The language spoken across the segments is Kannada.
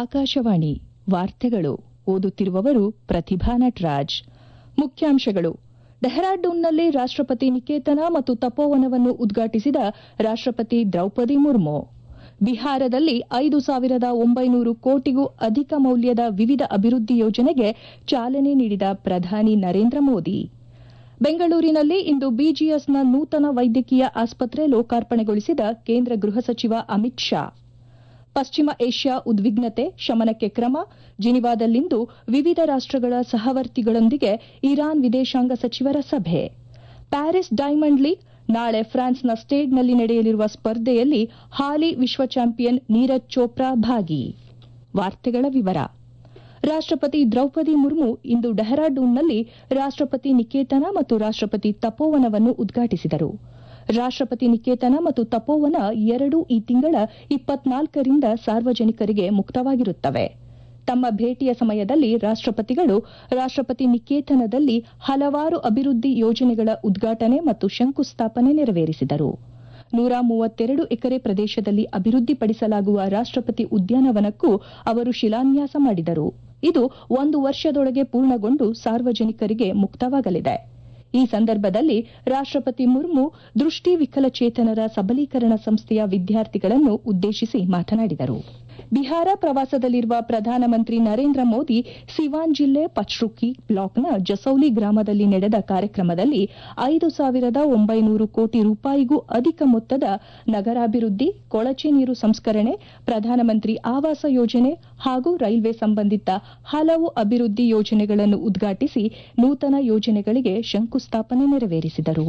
ಆಕಾಶವಾಣಿ ವಾರ್ತೆಗಳು ಓದುತ್ತಿರುವವರು ಪ್ರತಿಭಾ ನಟರಾಜ್ ಮುಖ್ಯಾಂಶಗಳು ಡೆಹ್ರಾಡೂನ್ನಲ್ಲಿ ರಾಷ್ಟಪತಿ ನಿಕೇತನ ಮತ್ತು ತಪೋವನವನ್ನು ಉದ್ಘಾಟಿಸಿದ ರಾಷ್ಟಪತಿ ದ್ರೌಪದಿ ಮುರ್ಮು ಬಿಹಾರದಲ್ಲಿ ಐದು ಸಾವಿರದ ಒಂಬೈನೂರು ಕೋಟಿಗೂ ಅಧಿಕ ಮೌಲ್ಯದ ವಿವಿಧ ಅಭಿವೃದ್ಧಿ ಯೋಜನೆಗೆ ಚಾಲನೆ ನೀಡಿದ ಪ್ರಧಾನಿ ನರೇಂದ್ರ ಮೋದಿ ಬೆಂಗಳೂರಿನಲ್ಲಿ ಇಂದು ಬಿಜಿಎಸ್ನ ನೂತನ ವೈದ್ಯಕೀಯ ಆಸ್ಪತ್ರೆ ಲೋಕಾರ್ಪಣೆಗೊಳಿಸಿದ ಕೇಂದ್ರ ಗೃಹ ಸಚಿವ ಅಮಿತ್ ಶಾ ಪಶ್ಚಿಮ ಏಷ್ಯಾ ಉದ್ವಿಗ್ನತೆ ಶಮನಕ್ಕೆ ಕ್ರಮ ಜಿನಿವಾದಲ್ಲಿಂದು ವಿವಿಧ ರಾಷ್ಟಗಳ ಸಹವರ್ತಿಗಳೊಂದಿಗೆ ಇರಾನ್ ವಿದೇಶಾಂಗ ಸಚಿವರ ಸಭೆ ಪ್ಯಾರಿಸ್ ಡೈಮಂಡ್ ಲೀಗ್ ನಾಳೆ ಫ್ರಾನ್ಸ್ನ ಸ್ಟೇಡ್ನಲ್ಲಿ ನಡೆಯಲಿರುವ ಸ್ಪರ್ಧೆಯಲ್ಲಿ ಹಾಲಿ ವಿಶ್ವ ಚಾಂಪಿಯನ್ ನೀರಜ್ ಚೋಪ್ರಾ ಭಾಗಿ ವಾರ್ತೆಗಳ ವಿವರ ರಾಷ್ಟಪತಿ ದ್ರೌಪದಿ ಮುರ್ಮು ಇಂದು ಡೆಹ್ರಾಡೂನ್ನಲ್ಲಿ ರಾಷ್ಟಪತಿ ನಿಕೇತನ ಮತ್ತು ರಾಷ್ಟಪತಿ ತಪೋವನವನ್ನು ಉದ್ಘಾಟಿಸಿದರು ರಾಷ್ಟಪತಿ ನಿಕೇತನ ಮತ್ತು ತಪೋವನ ಎರಡೂ ಈ ತಿಂಗಳ ಇಪ್ಪತ್ನಾಲ್ಕರಿಂದ ಸಾರ್ವಜನಿಕರಿಗೆ ಮುಕ್ತವಾಗಿರುತ್ತವೆ ತಮ್ಮ ಭೇಟಿಯ ಸಮಯದಲ್ಲಿ ರಾಷ್ಟಪತಿಗಳು ರಾಷ್ಟಪತಿ ನಿಕೇತನದಲ್ಲಿ ಹಲವಾರು ಅಭಿವೃದ್ಧಿ ಯೋಜನೆಗಳ ಉದ್ಘಾಟನೆ ಮತ್ತು ಶಂಕುಸ್ಥಾಪನೆ ನೆರವೇರಿಸಿದರು ನೂರ ಮೂವತ್ತೆರಡು ಎಕರೆ ಪ್ರದೇಶದಲ್ಲಿ ಅಭಿವೃದ್ಧಿಪಡಿಸಲಾಗುವ ರಾಷ್ಟಪತಿ ಉದ್ಯಾನವನಕ್ಕೂ ಅವರು ಶಿಲಾನ್ಯಾಸ ಮಾಡಿದರು ಇದು ಒಂದು ವರ್ಷದೊಳಗೆ ಪೂರ್ಣಗೊಂಡು ಸಾರ್ವಜನಿಕರಿಗೆ ಮುಕ್ತವಾಗಲಿದೆ ಈ ಸಂದರ್ಭದಲ್ಲಿ ರಾಷ್ಟಪತಿ ಮುರ್ಮು ದೃಷ್ಟಿ ವಿಕಲಚೇತನರ ಸಬಲೀಕರಣ ಸಂಸ್ಥೆಯ ವಿದ್ಯಾರ್ಥಿಗಳನ್ನು ಉದ್ದೇಶಿಸಿ ಮಾತನಾಡಿದರು ಬಿಹಾರ ಪ್ರವಾಸದಲ್ಲಿರುವ ಪ್ರಧಾನಮಂತ್ರಿ ನರೇಂದ್ರ ಮೋದಿ ಸಿವಾನ್ ಜಿಲ್ಲೆ ಪಚ್ರುಕಿ ಬ್ಲಾಕ್ನ ಜಸೌಲಿ ಗ್ರಾಮದಲ್ಲಿ ನಡೆದ ಕಾರ್ಯಕ್ರಮದಲ್ಲಿ ಐದು ಸಾವಿರದ ಒಂಬೈನೂರು ಕೋಟಿ ರೂಪಾಯಿಗೂ ಅಧಿಕ ಮೊತ್ತದ ನಗರಾಭಿವೃದ್ಧಿ ಕೊಳಚೆ ನೀರು ಸಂಸ್ಕರಣೆ ಪ್ರಧಾನಮಂತ್ರಿ ಆವಾಸ ಯೋಜನೆ ಹಾಗೂ ರೈಲ್ವೆ ಸಂಬಂಧಿತ ಹಲವು ಅಭಿವೃದ್ಧಿ ಯೋಜನೆಗಳನ್ನು ಉದ್ಘಾಟಿಸಿ ನೂತನ ಯೋಜನೆಗಳಿಗೆ ಶಂಕುಸ್ಥಾಪನೆ ನೆರವೇರಿಸಿದರು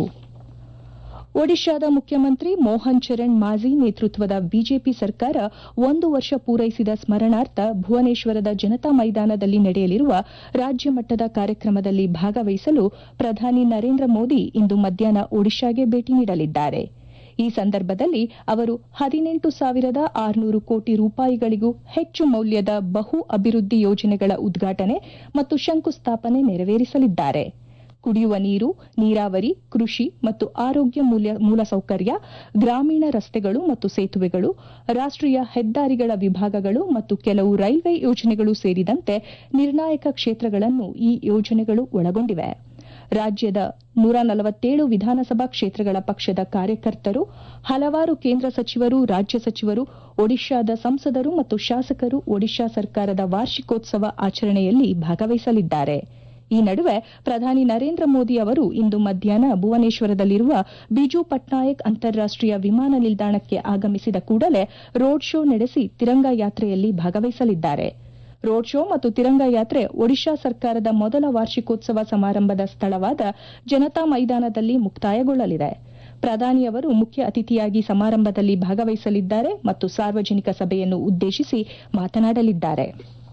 ಒಡಿಶಾದ ಮುಖ್ಯಮಂತ್ರಿ ಮೋಹನ್ ಚರಣ್ ಮಾಝಿ ನೇತೃತ್ವದ ಬಿಜೆಪಿ ಸರ್ಕಾರ ಒಂದು ವರ್ಷ ಪೂರೈಸಿದ ಸ್ಮರಣಾರ್ಥ ಭುವನೇಶ್ವರದ ಜನತಾ ಮೈದಾನದಲ್ಲಿ ನಡೆಯಲಿರುವ ರಾಜ್ಯ ಮಟ್ಟದ ಕಾರ್ಯಕ್ರಮದಲ್ಲಿ ಭಾಗವಹಿಸಲು ಪ್ರಧಾನಿ ನರೇಂದ್ರ ಮೋದಿ ಇಂದು ಮಧ್ಯಾಹ್ನ ಒಡಿಶಾಗೆ ಭೇಟಿ ನೀಡಲಿದ್ದಾರೆ ಈ ಸಂದರ್ಭದಲ್ಲಿ ಅವರು ಹದಿನೆಂಟು ಸಾವಿರದ ಆರುನೂರು ಕೋಟಿ ರೂಪಾಯಿಗಳಿಗೂ ಹೆಚ್ಚು ಮೌಲ್ಯದ ಬಹು ಅಭಿವೃದ್ಧಿ ಯೋಜನೆಗಳ ಉದ್ಘಾಟನೆ ಮತ್ತು ಶಂಕುಸ್ಥಾಪನೆ ನೆರವೇರಿಸಲಿದ್ದಾರೆ ಕುಡಿಯುವ ನೀರು ನೀರಾವರಿ ಕೃಷಿ ಮತ್ತು ಆರೋಗ್ಯ ಮೂಲಸೌಕರ್ಯ ಗ್ರಾಮೀಣ ರಸ್ತೆಗಳು ಮತ್ತು ಸೇತುವೆಗಳು ರಾಷ್ಟೀಯ ಹೆದ್ದಾರಿಗಳ ವಿಭಾಗಗಳು ಮತ್ತು ಕೆಲವು ರೈಲ್ವೆ ಯೋಜನೆಗಳು ಸೇರಿದಂತೆ ನಿರ್ಣಾಯಕ ಕ್ಷೇತ್ರಗಳನ್ನು ಈ ಯೋಜನೆಗಳು ಒಳಗೊಂಡಿವೆ ರಾಜ್ಯದ ನೂರ ನಲವತ್ತೇಳು ವಿಧಾನಸಭಾ ಕ್ಷೇತ್ರಗಳ ಪಕ್ಷದ ಕಾರ್ಯಕರ್ತರು ಹಲವಾರು ಕೇಂದ್ರ ಸಚಿವರು ರಾಜ್ಯ ಸಚಿವರು ಒಡಿಶಾದ ಸಂಸದರು ಮತ್ತು ಶಾಸಕರು ಒಡಿಶಾ ಸರ್ಕಾರದ ವಾರ್ಷಿಕೋತ್ಸವ ಆಚರಣೆಯಲ್ಲಿ ಭಾಗವಹಿಸಲಿದ್ದಾರೆ ಈ ನಡುವೆ ಪ್ರಧಾನಿ ನರೇಂದ್ರ ಮೋದಿ ಅವರು ಇಂದು ಮಧ್ಯಾಹ್ನ ಭುವನೇಶ್ವರದಲ್ಲಿರುವ ಬಿಜು ಪಟ್ನಾಯಕ್ ಅಂತಾರಾಷ್ಟೀಯ ವಿಮಾನ ನಿಲ್ದಾಣಕ್ಕೆ ಆಗಮಿಸಿದ ಕೂಡಲೇ ರೋಡ್ ಶೋ ನಡೆಸಿ ತಿರಂಗ ಯಾತ್ರೆಯಲ್ಲಿ ಭಾಗವಹಿಸಲಿದ್ದಾರೆ ರೋಡ್ ಶೋ ಮತ್ತು ತಿರಂಗ ಯಾತ್ರೆ ಒಡಿಶಾ ಸರ್ಕಾರದ ಮೊದಲ ವಾರ್ಷಿಕೋತ್ಸವ ಸಮಾರಂಭದ ಸ್ಥಳವಾದ ಜನತಾ ಮೈದಾನದಲ್ಲಿ ಮುಕ್ತಾಯಗೊಳ್ಳಲಿದೆ ಪ್ರಧಾನಿಯವರು ಮುಖ್ಯ ಅತಿಥಿಯಾಗಿ ಸಮಾರಂಭದಲ್ಲಿ ಭಾಗವಹಿಸಲಿದ್ದಾರೆ ಮತ್ತು ಸಾರ್ವಜನಿಕ ಸಭೆಯನ್ನು ಉದ್ದೇಶಿಸಿ ಮಾತನಾಡಲಿದ್ದಾರೆ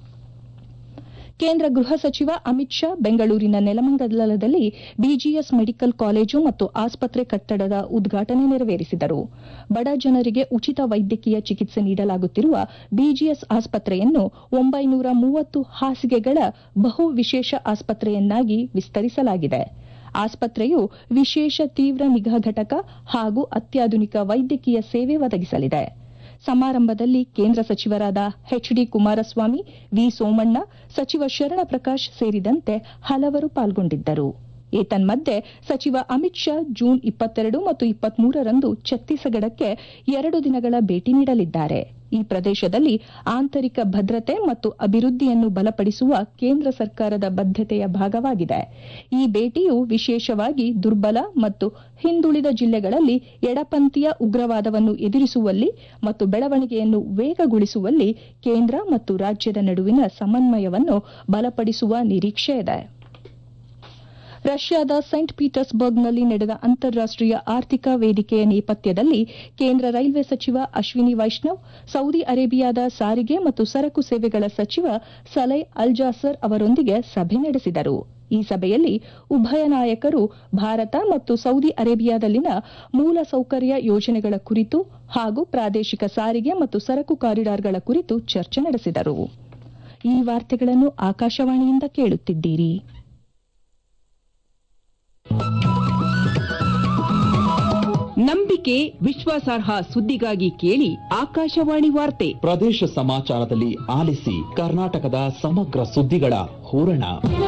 ಕೇಂದ್ರ ಗೃಹ ಸಚಿವ ಅಮಿತ್ ಶಾ ಬೆಂಗಳೂರಿನ ನೆಲಮಂಗಲದಲ್ಲಿ ಬಿಜಿಎಸ್ ಮೆಡಿಕಲ್ ಕಾಲೇಜು ಮತ್ತು ಆಸ್ಪತ್ರೆ ಕಟ್ಟಡದ ಉದ್ಘಾಟನೆ ನೆರವೇರಿಸಿದರು ಬಡ ಜನರಿಗೆ ಉಚಿತ ವೈದ್ಯಕೀಯ ಚಿಕಿತ್ಸೆ ನೀಡಲಾಗುತ್ತಿರುವ ಬಿಜಿಎಸ್ ಆಸ್ಪತ್ರೆಯನ್ನು ಒಂಬೈನೂರ ಮೂವತ್ತು ಹಾಸಿಗೆಗಳ ಬಹು ವಿಶೇಷ ಆಸ್ಪತ್ರೆಯನ್ನಾಗಿ ವಿಸ್ತರಿಸಲಾಗಿದೆ ಆಸ್ಪತ್ರೆಯು ವಿಶೇಷ ತೀವ್ರ ನಿಗಾ ಘಟಕ ಹಾಗೂ ಅತ್ಯಾಧುನಿಕ ವೈದ್ಯಕೀಯ ಸೇವೆ ಒದಗಿಸಲಿದೆ ಸಮಾರಂಭದಲ್ಲಿ ಕೇಂದ್ರ ಸಚಿವರಾದ H D Kumaraswamy V Somanna ಸಚಿವ ಶರಣ ಪ್ರಕಾಶ್ ಸೇರಿದಂತೆ ಹಲವರು ಪಾಲ್ಗೊಂಡಿದ್ದರು ಏತನ್ಮಧ್ಯೆ ಸಚಿವ ಅಮಿತ್ ಶಾ ಜೂನ್ ಇಪ್ಪತ್ತೆರಡು ಮತ್ತು ಇಪ್ಪತ್ಮೂರರಂದು ಛತ್ತೀಸ್ಗಢಕ್ಕೆ ಎರಡು ದಿನಗಳ ಭೇಟಿ ನೀಡಲಿದ್ದಾರೆ ಈ ಪ್ರದೇಶದಲ್ಲಿ ಆಂತರಿಕ ಭದ್ರತೆ ಮತ್ತು ಅಭಿವೃದ್ಧಿಯನ್ನು ಬಲಪಡಿಸುವ ಕೇಂದ್ರ ಸರ್ಕಾರದ ಬದ್ದತೆಯ ಭಾಗವಾಗಿದೆ ಈ ಭೇಟಿಯು ವಿಶೇಷವಾಗಿ ದುರ್ಬಲ ಮತ್ತು ಹಿಂದುಳಿದ ಜಿಲ್ಲೆಗಳಲ್ಲಿ ಎಡಪಂಥೀಯ ಉಗ್ರವಾದವನ್ನು ಎದುರಿಸುವಲ್ಲಿ ಮತ್ತು ಬೆಳವಣಿಗೆಯನ್ನು ವೇಗಗೊಳಿಸುವಲ್ಲಿ ಕೇಂದ್ರ ಮತ್ತು ರಾಜ್ಯದ ನಡುವಿನ ಸಮನ್ವಯವನ್ನು ಬಲಪಡಿಸುವ ನಿರೀಕ್ಷೆಯಿದೆ ರಷ್ಯಾದ ಸೈಂಟ್ ಪೀಟರ್ಸ್ಬರ್ಗ್ನಲ್ಲಿ ನಡೆದ ಅಂತಾರಾಷ್ಟೀಯ ಆರ್ಥಿಕ ವೇದಿಕೆಯ ನೇಪಥ್ಯದಲ್ಲಿ ಕೇಂದ್ರ ರೈಲ್ವೆ ಸಚಿವ ಅಶ್ವಿನಿ ವೈಷ್ಣವ್ ಸೌದಿ ಅರೇಬಿಯಾದ ಸಾರಿಗೆ ಮತ್ತು ಸರಕು ಸೇವೆಗಳ ಸಚಿವ ಸಲೈ ಅಲ್ ಜಾಸರ್ ಅವರೊಂದಿಗೆ ಸಭೆ ನಡೆಸಿದರು ಈ ಸಭೆಯಲ್ಲಿ ಉಭಯ ನಾಯಕರು ಭಾರತ ಮತ್ತು ಸೌದಿ ಅರೇಬಿಯಾದಲ್ಲಿನ ಮೂಲಸೌಕರ್ಯ ಯೋಜನೆಗಳ ಕುರಿತು ಹಾಗೂ ಪ್ರಾದೇಶಿಕ ಸಾರಿಗೆ ಮತ್ತು ಸರಕು ಕಾರಿಡಾರ್ಗಳ ಕುರಿತು ಚರ್ಚೆ ನಡೆಸಿದರು ಈ ವಾರ್ತೆಗಳನ್ನು ಆಕಾಶವಾಣಿಯಿಂದ ಕೇಳುತ್ತಿದ್ದೀರಿ ನಂಬಿಕೆ ವಿಶ್ವಾಸಾರ್ಹ ಸುದ್ದಿಗಾಗಿ ಕೇಳಿ ಆಕಾಶವಾಣಿ ವಾರ್ತೆ ಪ್ರದೇಶ ಸಮಾಚಾರದಲ್ಲಿ ಆಲಿಸಿ ಕರ್ನಾಟಕದ ಸಮಗ್ರ ಸುದ್ದಿಗಳ ಹೂರಣ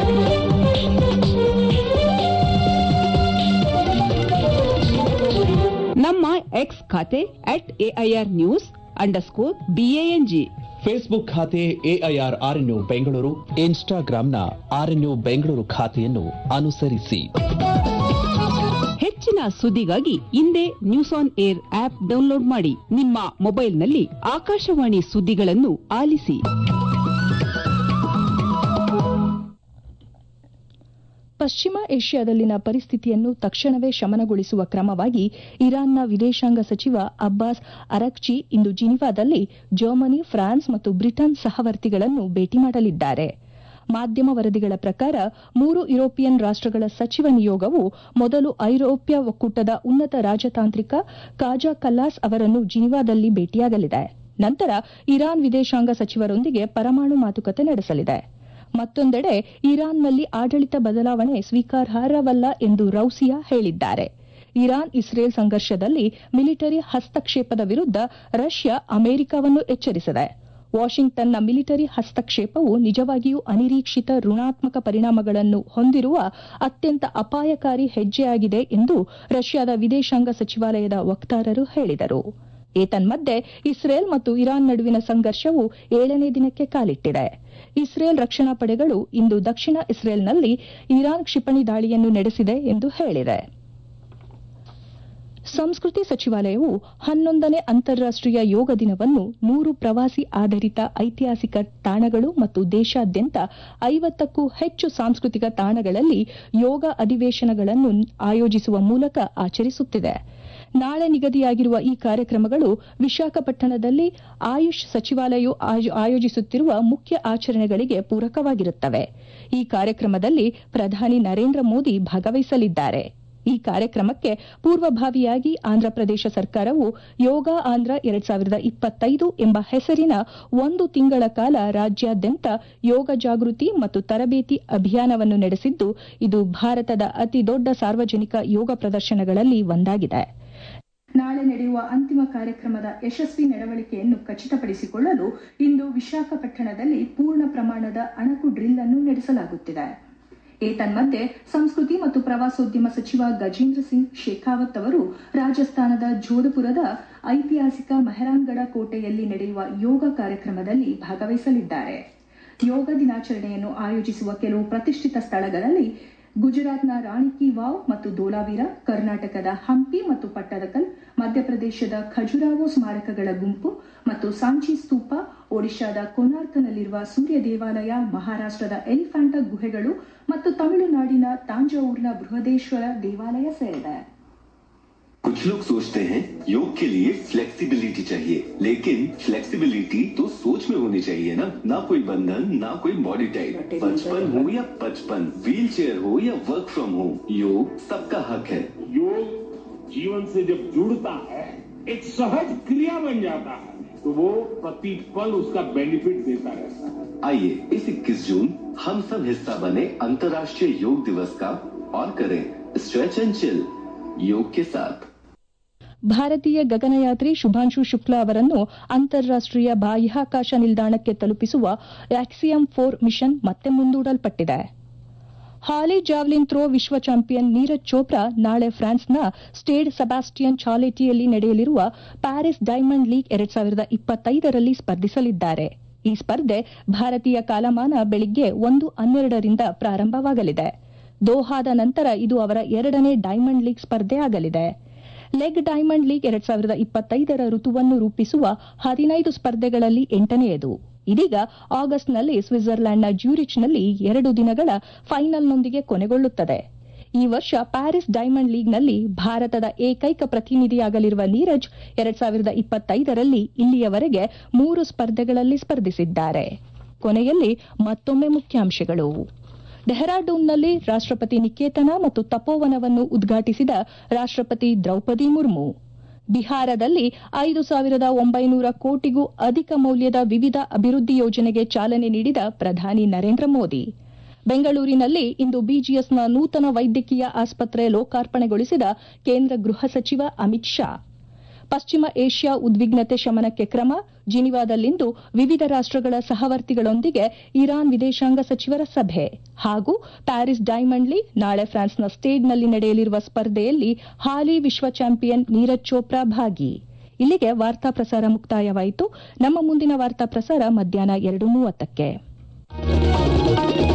ನಮ್ಮ ಎಕ್ಸ್ ಖಾತೆ at AIR news underscore BANG Facebook ಖಾತೆ ಎಐಆರ್ ಆರ್ಎನ್ಯು ಬೆಂಗಳೂರು ಇನ್ಸ್ಟಾಗ್ರಾಂನ ಆರ್ಎನ್ಯು ಬೆಂಗಳೂರು ಖಾತೆಯನ್ನು ಅನುಸರಿಸಿ ಹೆಚ್ಚಿನ ಸುದ್ದಿಗಾಗಿ ಹಿಂದೆ news on air app download ಮಾಡಿ ನಿಮ್ಮ ಮೊಬೈಲ್ನಲ್ಲಿ ಆಕಾಶವಾಣಿ ಸುದ್ದಿಗಳನ್ನು ಆಲಿಸಿ ಪಶ್ಚಿಮ ಏಷ್ಯಾದಲ್ಲಿನ ಪರಿಸ್ಥಿತಿಯನ್ನು ತಕ್ಷಣವೇ ಶಮನಗೊಳಿಸುವ ಕ್ರಮವಾಗಿ ಇರಾನ್ನ ವಿದೇಶಾಂಗ ಸಚಿವ ಅಬ್ಬಾಸ್ ಅರಕ್ಚಿ ಇಂದು ಜಿನಿವಾದಲ್ಲಿ ಜರ್ಮನಿ ಫ್ರಾನ್ಸ್ ಮತ್ತು ಬ್ರಿಟನ್ ಸಹವರ್ತಿಗಳನ್ನು ಭೇಟಿ ಮಾಡಲಿದ್ದಾರೆ ಮಾಧ್ಯಮ ವರದಿಗಳ ಪ್ರಕಾರ ಮೂರು ಯುರೋಪಿಯನ್ ರಾಷ್ಟಗಳ ಸಚಿವ ನಿಯೋಗವು ಮೊದಲು ಐರೋಪ್ಯ ಒಕ್ಕೂಟದ ಉನ್ನತ ರಾಜತಾಂತ್ರಿಕ ಕಾಜಾ ಕಲ್ಲಾಸ್ ಅವರನ್ನು ಜಿನಿವಾದಲ್ಲಿ ಭೇಟಿಯಾಗಲಿದೆ ನಂತರ ಇರಾನ್ ವಿದೇಶಾಂಗ ಸಚಿವರೊಂದಿಗೆ ಪರಮಾಣು ಮಾತುಕತೆ ನಡೆಸಲಿದೆ ಮತ್ತೊಂದೆಡೆ ಇರಾನ್ನಲ್ಲಿ ಆಡಳಿತ ಬದಲಾವಣೆ ಸ್ವೀಕಾರಾರ್ಹವಲ್ಲ ಎಂದು ರೌಸಿಯಾ ಹೇಳಿದ್ದಾರೆ ಇರಾನ್ ಇಸ್ರೇಲ್ ಸಂಘರ್ಷದಲ್ಲಿ ಮಿಲಿಟರಿ ಹಸ್ತಕ್ಷೇಪದ ವಿರುದ್ಧ ರಷ್ಯಾ ಅಮೆರಿಕವನ್ನು ಎಚ್ಚರಿಸಿದೆ ವಾಷಿಂಗ್ಟನ್ನ ಮಿಲಿಟರಿ ಹಸ್ತಕ್ಷೇಪವು ನಿಜವಾಗಿಯೂ ಅನಿರೀಕ್ಷಿತ ಋಣಾತ್ಮಕ ಪರಿಣಾಮಗಳನ್ನು ಹೊಂದಿರುವ ಅತ್ಯಂತ ಅಪಾಯಕಾರಿ ಹೆಜ್ಜೆಯಾಗಿದೆ ಎಂದು ರಷ್ಯಾದ ವಿದೇಶಾಂಗ ಸಚಿವಾಲಯದ ವಕ್ತಾರರು ಹೇಳಿದರು ಏತನ್ಮಧ್ಯೆ ಇಸ್ರೇಲ್ ಮತ್ತು ಇರಾನ್ ನಡುವಿನ ಸಂಘರ್ಷವು ಏಳನೇ ದಿನಕ್ಕೆ ಕಾಲಿಟ್ಟಿದೆ ಇಸ್ರೇಲ್ ರಕ್ಷಣಾ ಪಡೆಗಳು ಇಂದು ದಕ್ಷಿಣ ಇಸ್ರೇಲ್ನಲ್ಲಿ ಇರಾನ್ ಕ್ಷಿಪಣಿ ದಾಳಿಯನ್ನು ನಡೆಸಿದೆ ಎಂದು ಹೇಳಿದೆ ಸಂಸ್ಕೃತಿ ಸಚಿವಾಲಯವು ಹನ್ನೊಂದನೇ ಅಂತಾರಾಷ್ಟೀಯ ಯೋಗ ದಿನವನ್ನು ನೂರು ಪ್ರವಾಸಿ ಆಧಾರಿತ ಐತಿಹಾಸಿಕ ತಾಣಗಳು ಮತ್ತು ದೇಶಾದ್ಯಂತ ಐವತ್ತಕ್ಕೂ ಹೆಚ್ಚು ಸಾಂಸ್ಕೃತಿಕ ತಾಣಗಳಲ್ಲಿ ಯೋಗ ಅಧಿವೇಶನಗಳನ್ನು ಆಯೋಜಿಸುವ ಮೂಲಕ ಆಚರಿಸುತ್ತಿದೆ ನಾಳೆ ನಿಗದಿಯಾಗಿರುವ ಈ ಕಾರ್ಯಕ್ರಮಗಳು ವಿಶಾಖಪಟ್ಟಣದಲ್ಲಿ ಆಯುಷ್ ಸಚಿವಾಲಯವು ಆಯೋಜಿಸುತ್ತಿರುವ ಮುಖ್ಯ ಆಚರಣೆಗಳಿಗೆ ಪೂರಕವಾಗಿರುತ್ತವೆ ಈ ಕಾರ್ಯಕ್ರಮದಲ್ಲಿ ಪ್ರಧಾನಿ ನರೇಂದ್ರ ಮೋದಿ ಭಾಗವಹಿಸಲಿದ್ದಾರೆ ಈ ಕಾರ್ಯಕ್ರಮಕ್ಕೆ ಪೂರ್ವಭಾವಿಯಾಗಿ ಆಂಧ್ರಪ್ರದೇಶ ಸರ್ಕಾರವು ಯೋಗ ಆಂಧ್ರ ಎರಡ್ ಸಾವಿರದ ಇಪ್ಪತ್ತೈದು ಎಂಬ ಹೆಸರಿನ ಒಂದು ತಿಂಗಳ ಕಾಲ ರಾಜ್ಯಾದ್ಯಂತ ಯೋಗ ಜಾಗೃತಿ ಮತ್ತು ತರಬೇತಿ ಅಭಿಯಾನವನ್ನು ನಡೆಸಿದ್ದು ಇದು ಭಾರತದ ಅತಿ ದೊಡ್ಡ ಸಾರ್ವಜನಿಕ ಯೋಗ ಪ್ರದರ್ಶನಗಳಲ್ಲಿ ಒಂದಾಗಿದೆ ನಾಳೆ ನಡೆಯುವ ಅಂತಿಮ ಕಾರ್ಯಕ್ರಮದ ಯಶಸ್ವಿ ನಡವಳಿಕೆಯನ್ನು ಖಚಿತಪಡಿಸಿಕೊಳ್ಳಲು ಇಂದು ವಿಶಾಖಪಟ್ಟಣದಲ್ಲಿ ಪೂರ್ಣ ಪ್ರಮಾಣದ ಅಣಕು ಡ್ರಿಲ್ ಅನ್ನು ನಡೆಸಲಾಗುತ್ತಿದೆ ಏತನ್ಮಧ್ಯೆ ಸಂಸ್ಕೃತಿ ಮತ್ತು ಪ್ರವಾಸೋದ್ಯಮ ಸಚಿವ ಗಜೇಂದ್ರ ಸಿಂಗ್ ಶೇಖಾವತ್ ಅವರು ರಾಜಸ್ಥಾನದ ಜೋಧಪುರದ ಐತಿಹಾಸಿಕ ಮೆಹರಾನ್ಗಢ ಕೋಟೆಯಲ್ಲಿ ನಡೆಯುವ ಯೋಗ ಕಾರ್ಯಕ್ರಮದಲ್ಲಿ ಭಾಗವಹಿಸಲಿದ್ದಾರೆ ಯೋಗ ದಿನಾಚರಣೆಯನ್ನು ಆಯೋಜಿಸುವ ಕೆಲವು ಪ್ರತಿಷ್ಠಿತ ಸ್ಥಳಗಳಲ್ಲಿ ಗುಜರಾತ್ನ ರಾಣಿ ಕಿ ವಾವ್ ಮತ್ತು ಧೋಲಾವೀರ ಕರ್ನಾಟಕದ ಹಂಪಿ ಮತ್ತು ಪಟ್ಟದಕಲ್ ಮಧ್ಯಪ್ರದೇಶದ ಖಜುರಾವೋ ಸ್ಮಾರಕಗಳ ಗುಂಪು ಮತ್ತು ಸಾಂಚಿ ಸ್ತೂಪ ಒಡಿಶಾದ ಕೊನಾರ್ಕ್ನಲ್ಲಿರುವ ಸೂರ್ಯ ದೇವಾಲಯ ಮಹಾರಾಷ್ಟದ ಎಲಿಫ್ಯಾಂಟ ಗುಹೆಗಳು ಮತ್ತು ತಮಿಳುನಾಡಿನ ತಾಂಜಾವೂರ್ನ ಬೃಹದೇಶ್ವರ ದೇವಾಲಯ ಸೇರಿದೆ कुछ लोग सोचते हैं योग के लिए फ्लेक्सिबिलिटी चाहिए लेकिन फ्लेक्सिबिलिटी तो सोच में होनी चाहिए ना ना कोई बंधन ना कोई बॉडी टाइप बचपन हो या पचपन व्हील चेयर हो या वर्क फ्रॉम होम योग सबका हक है योग जीवन से जब जुड़ता है एक सहज क्रिया बन जाता है तो वो प्रतिपल उसका बेनिफिट देता रहता है आइए इस 21 जून हम सब हिस्सा बने अंतर्राष्ट्रीय योग दिवस का और करें स्ट्रेच एंड चिल योग के साथ ಭಾರತೀಯ ಗಗನಯಾತ್ರಿ ಶುಭಾಂಶು ಶುಕ್ಲಾ ಅವರನ್ನು ಅಂತಾರಾಷ್ಟೀಯ ಬಾಹ್ಯಾಕಾಶ ನಿಲ್ದಾಣಕ್ಕೆ ತಲುಪಿಸುವ ಆಕ್ಸಿಯಂ ಫೋರ್ ಮಿಷನ್ ಮತ್ತೆ ಮುಂದೂಡಲ್ಪಟ್ಟಿದೆ ಹಾಲಿ ಜಾವ್ಲಿನ್ ಥ್ರೋ ವಿಶ್ವ ಚಾಂಪಿಯನ್ ನೀರಜ್ ಚೋಪ್ರಾ ನಾಳೆ ಫ್ರಾನ್ಸ್ನ ಸ್ಟೇಡ್ ಸೆಬಾಸ್ಟಿಯನ್ ಚಾಲೆಟಿಯಲ್ಲಿ ನಡೆಯಲಿರುವ ಪ್ಯಾರಿಸ್ ಡೈಮಂಡ್ ಲೀಗ್ ಎರಡ್ ಸಾವಿರದ ಇಪ್ಪತ್ತೈದರಲ್ಲಿ ಸ್ಪರ್ಧಿಸಲಿದ್ದಾರೆ ಈ ಸ್ಪರ್ಧೆ ಭಾರತೀಯ ಕಾಲಮಾನ ಬೆಳಿಗ್ಗೆ ಒಂದು ಹನ್ನೆರಡರಿಂದ ಪ್ರಾರಂಭವಾಗಲಿದೆ ದೋಹಾದ ನಂತರ ಇದು ಅವರ ಎರಡನೇ ಡೈಮಂಡ್ ಲೀಗ್ ಸ್ಪರ್ಧೆ ಆಗಲಿದೆ ಲೆಗ್ ಡೈಮಂಡ್ ಲೀಗ್ ಎರಡ್ ಸಾವಿರದ ಇಪ್ಪತ್ತೈದರ ಋತುವನ್ನು ರೂಪಿಸುವ ಹದಿನೈದು ಸ್ಪರ್ಧೆಗಳಲ್ಲಿ ಎಂಟನೆಯದು ಇದೀಗ ಆಗಸ್ಟ್ನಲ್ಲಿ ಸ್ವಿಟ್ಜರ್ಲ್ಯಾಂಡ್ನ ಜ್ಯೂರಿಚ್ನಲ್ಲಿ ಎರಡು ದಿನಗಳ ಫೈನಲ್ನೊಂದಿಗೆ ಕೊನೆಗೊಳ್ಳುತ್ತದೆ ಈ ವರ್ಷ ಪ್ಯಾರಿಸ್ ಡೈಮಂಡ್ ಲೀಗ್ನಲ್ಲಿ ಭಾರತದ ಏಕೈಕ ಪ್ರತಿನಿಧಿಯಾಗಲಿರುವ ನೀರಜ್ ಎರಡ್ ಸಾವಿರದ ಇಪ್ಪತ್ತೈದರಲ್ಲಿ ಇಲ್ಲಿಯವರೆಗೆ ಮೂರು ಸ್ಪರ್ಧೆಗಳಲ್ಲಿ ಸ್ಪರ್ಧಿಸಿದ್ದಾರೆ ಕೊನೆಯಲ್ಲಿ ಮತ್ತೊಮ್ಮೆ ಮುಖ್ಯಾಂಶಗಳು ಡೆಹ್ರಾಡೂನ್ನಲ್ಲಿ ರಾಷ್ಟಪತಿ ನಿಕೇತನ ಮತ್ತು ತಪೋವನವನ್ನು ಉದ್ಘಾಟಿಸಿದ ರಾಷ್ಟಪತಿ ದ್ರೌಪದಿ ಮುರ್ಮು ಬಿಹಾರದಲ್ಲಿ ಐದು ಸಾವಿರದ ಒಂಬೈನೂರ ಕೋಟಿಗೂ ಅಧಿಕ ಮೌಲ್ಯದ ವಿವಿಧ ಅಭಿವೃದ್ಧಿ ಯೋಜನೆಗೆ ಚಾಲನೆ ನೀಡಿದ ಪ್ರಧಾನಿ ನರೇಂದ್ರ ಮೋದಿ ಬೆಂಗಳೂರಿನಲ್ಲಿ ಇಂದು ಬಿಜಿಎಸ್ನ ನೂತನ ವೈದ್ಯಕೀಯ ಆಸ್ಪತ್ರೆ ಲೋಕಾರ್ಪಣೆಗೊಳಿಸಿದ ಕೇಂದ್ರ ಗೃಹ ಸಚಿವ ಅಮಿತ್ ಶಾ ಪಶ್ಚಿಮ ಏಷ್ಯಾ ಉದ್ವಿಗ್ನತೆ ಶಮನಕ್ಕೆ ಕ್ರಮ ಜಿನಿವಾದಲ್ಲಿಂದು ವಿವಿಧ ರಾಷ್ಟಗಳ ಸಹವರ್ತಿಗಳೊಂದಿಗೆ ಇರಾನ್ ವಿದೇಶಾಂಗ ಸಚಿವರ ಸಭೆ ಹಾಗೂ ಪ್ಯಾರಿಸ್ ಡೈಮಂಡ್ ಲೀಗ್ ನಾಳೆ ಫ್ರಾನ್ಸ್ನ ಸ್ಟೇಡ್ನಲ್ಲಿ ನಡೆಯಲಿರುವ ಸ್ಪರ್ಧೆಯಲ್ಲಿ ಹಾಲಿ ವಿಶ್ವ ಚಾಂಪಿಯನ್ ನೀರಜ್ ಚೋಪ್ರಾ ಭಾಗಿ ಇಲ್ಲಿಗೆ ವಾರ್ತಾ ಪ್ರಸಾರ ಮುಕ್ತಾಯವಾಯಿತು ನಮ್ಮ ಮುಂದಿನ ವಾರ್ತಾ ಪ್ರಸಾರ ಮಧ್ಯಾಹ್ನ ಎರಡು ಮೂವತ್ತಕ್ಕೆ